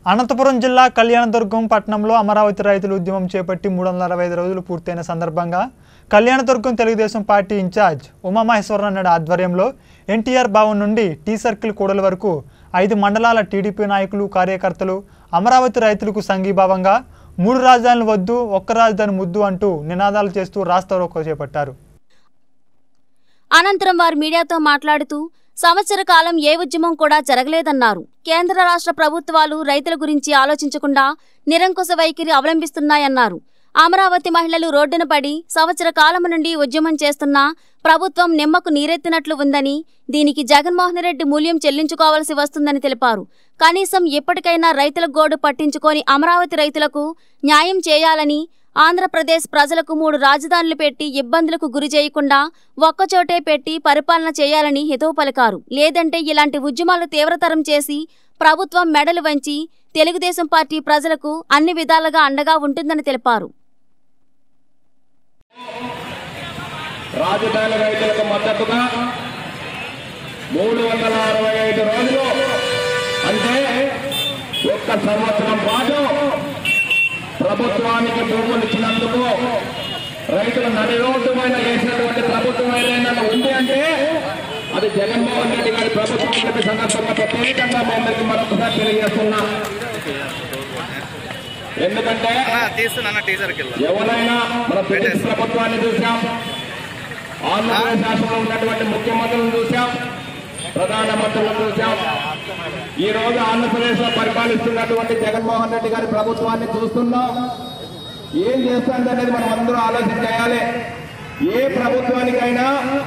అనంతపురం జిల్లా కళ్యాణదుర్గం పట్టణంలో అమరావతి రైతులు ఉద్యమం చేపట్టి మూడు వందల అరవై ఐదు రోజులు పూర్తయిన సందర్భంగా కళ్యాణదుర్గం తెలుగుదేశం పార్టీ ఇన్ఛార్జ్ ఉమామహేశ్వరరావు నాయుడు ఆధ్వర్యంలో ఎన్టీఆర్ భవన్ నుండి టీ సర్కిల్ కూడల వరకు ఐదు మండలాల టీడీపీ నాయకులు కార్యకర్తలు అమరావతి రైతులకు సంఘీభావంగా మూడు రాజధానులు వద్దు ఒక్క రాజధాని ముద్దు అంటూ నినాదాలు చేస్తూ రాస్తారోకో చేపట్టారు అనంతరం వారు మీడియాతో మాట్లాడుతూ సంవత్సర కాలం ఏ ఉద్యమం కూడా జరగలేదన్నారు కేంద్ర రాష్ట్ర ప్రభుత్వాలు రైతుల గురించి ఆలోచించకుండా నిరంకుశ వైఖరి అవలంబిస్తున్నాయన్నారు అమరావతి మహిళలు రోడ్డున పడి సంవత్సర కాలం నుండి ఉద్యమం చేస్తున్నా ప్రభుత్వం నిమ్మకు నీరెత్తినట్లు ఉందని దీనికి జగన్మోహన్ రెడ్డి మూల్యం చెల్లించుకోవాల్సి వస్తుందని తెలిపారు కనీసం ఇప్పటికైనా రైతుల గోడు పట్టించుకొని అమరావతి రైతులకు న్యాయం చేయాలని ఆంధ్రప్రదేశ్ ప్రజలకు మూడు రాజధానులు పెట్టి ఇబ్బందులకు గురి చేయకుండా ఒక్కచోటే పెట్టి పరిపాలన చేయాలని హితవు పలికారు లేదంటే ఇలాంటి ఉద్యమాలు తీవ్రతరం చేసి ప్రభుత్వం మెడలు వంచి తెలుగుదేశం పార్టీ ప్రజలకు అన్ని విధాలుగా అండగా ఉంటుందని తెలిపారు రాజధాని రైతులకు మద్దతుగా మూడు వందల అరవై ఐదు రోజులు అంటే ఒక్క సంవత్సరం పాటు ప్రభుత్వానికి భూములు ఇచ్చినందుకు రైతులు నడి రోడ్డు పైన వేసినటువంటి ప్రభుత్వం ఏదైనా ఉంది అంటే అది జగన్మోహన్ రెడ్డి గారి ప్రభుత్వం అని చెప్పి సందర్భంగా ప్రత్యేకంగా మీ అందరికీ మరొకసారి తెలియజేస్తున్నా ఎందుకంటే తీస్తున్నా టీచర్కి వెళ్ళి ఎవరైనా మన బ్రిటిష్ ప్రభుత్వాన్ని చూసాం ఆంధ్రప్రదేశ్ రాష్ట్రంలో ఉన్నటువంటి ముఖ్యమంత్రులను చూసాం ప్రధానమంత్రులను చూసాం ఈ రోజు ఆంధ్రప్రదేశ్ లో పరిపాలిస్తున్నటువంటి జగన్మోహన్ రెడ్డి గారి ప్రభుత్వాన్ని చూస్తున్నాం ఏం చేస్తుంది అనేది మనం అందరూ ఆలోచన చేయాలి ఏ ప్రభుత్వానికైనా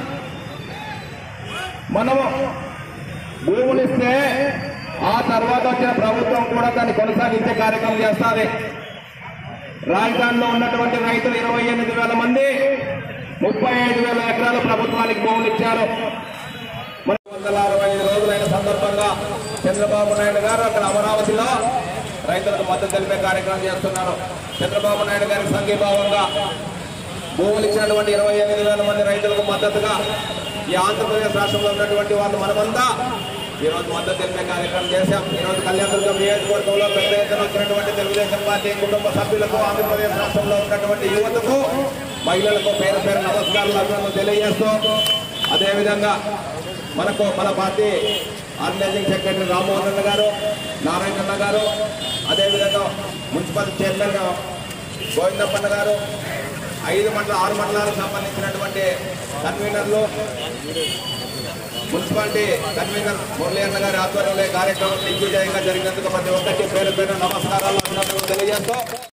మనము భూములిస్తే ఆ తర్వాత వచ్చిన ప్రభుత్వం కూడా దాన్ని కొనసాగించే కార్యక్రమం చేస్తుంది రాజధానిలో ఉన్నటువంటి రైతులు ఇరవై ఎనిమిది వేల మంది ముప్పై ఐదు వేల ఎకరాలు ప్రభుత్వానికి భూములు ఇచ్చారు మన వందల అరవై ఐదు రోజులైన సందర్భంగా చంద్రబాబు నాయుడు గారు అక్కడ అమరావతిలో రైతులకు మద్దతు తెలిపే కార్యక్రమం చేస్తున్నారు చంద్రబాబు నాయుడు గారికి సంఘీభావంగా భూములు ఇచ్చినటువంటి ఇరవై ఎనిమిది వేల మంది రైతులకు మద్దతుగా ఈ ఆంధ్రప్రదేశ్ రాష్ట్రంలో ఉన్నటువంటి వాళ్ళు మనమంతా ఈ రోజు మద్దతు తెలిపే కార్యక్రమం చేశాం ఈ రోజు కళ్యాణదుర్గం నియోజకవర్గంలో పెద్ద ఎత్తున వచ్చినటువంటి తెలుగుదేశం పార్టీ కుటుంబ సభ్యులకు ఆంధ్రప్రదేశ్ రాష్ట్రంలో ఉన్నటువంటి యువతకు మహిళలకు పేరు పేరు నమస్కారాలు అభినందనలు తెలియజేస్తూ అదేవిధంగా మనకు మన పార్టీ ఆర్గనైజింగ్ సెక్రటరీ రామ్మోహన్ అన్న గారు నారాయణ గారు అదేవిధంగా మున్సిపల్ చైర్మన్ గోవిందప్పన్న గారు ఐదు మండల ఆరు మండలాలకు సంబంధించినటువంటి కన్వీనర్లు మున్సిపాలిటీ కన్వీనర్ మురళీ అన్న గారి ఆధ్వర్యంలో ఈ కార్యక్రమం దిగ్విజయంగా జరిగినందుకు ప్రతి ఒక్కరికి పేరు పేరు నమస్కారాలు అభినందనలు తెలియజేస్తూ